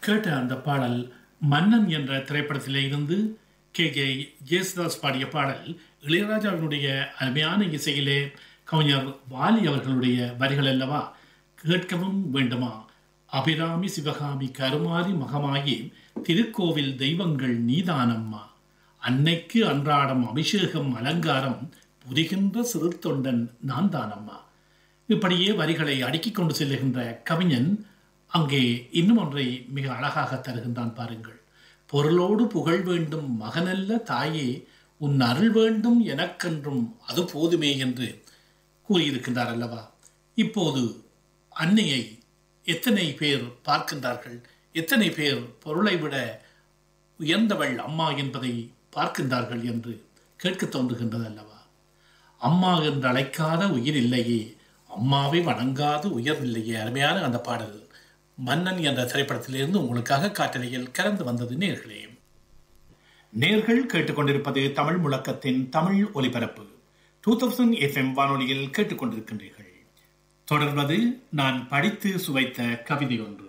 கேட்ட அந்த பாடல் மன்னன் என்ற திரைப்படத்திலே இருந்து கே கே ஜேசுதாஸ் பாடிய பாடல் இளையராஜாவினுடைய அருமையான இசையிலே கவிஞர் வாலி அவர்களுடைய வரிகள் அல்லவா கேட்கவும் வேண்டுமா அபிராமி சிவகாமி கருமாரி மகமாயி திருக்கோவில் தெய்வங்கள் நீதானம்மா அன்னைக்கு அன்றாடம் அபிஷேகம் அலங்காரம் புரிகின்ற சிறு தொண்டன் நான் தானம்மா இப்படியே வரிகளை அடுக்கிக் கொண்டு செல்லுகின்ற கவிஞன் அங்கே இன்னும் ஒன்றை மிக அழகாக தருகின்றான் பாருங்கள் பொருளோடு புகழ் வேண்டும் மகனல்ல தாயே உன் அருள் வேண்டும் எனக்கென்றும் அது போதுமே என்று கூறியிருக்கின்றார் அல்லவா இப்போது அன்னையை எத்தனை பேர் பார்க்கின்றார்கள் எத்தனை பேர் பொருளை விட உயர்ந்தவள் அம்மா என்பதை பார்க்கின்றார்கள் என்று கேட்க தோன்றுகின்றது அல்லவா அம்மா என்று அழைக்காத உயிர் இல்லையே அம்மாவை வணங்காத உயர் இல்லையே அருமையான அந்த பாடல் மன்னன் என்ற திரைப்படத்திலிருந்து உங்களுக்காக காட்டலையில் கலந்து வந்தது நேர்களே நேர்கள் கேட்டுக்கொண்டிருப்பது தமிழ் முழக்கத்தின் தமிழ் ஒலிபரப்பு டூ தௌசண்ட் எஃப்எம் வானொலியில் கேட்டுக்கொண்டிருக்கின்றீர்கள் தொடர்வது நான் படித்து சுவைத்த கவிதை ஒன்று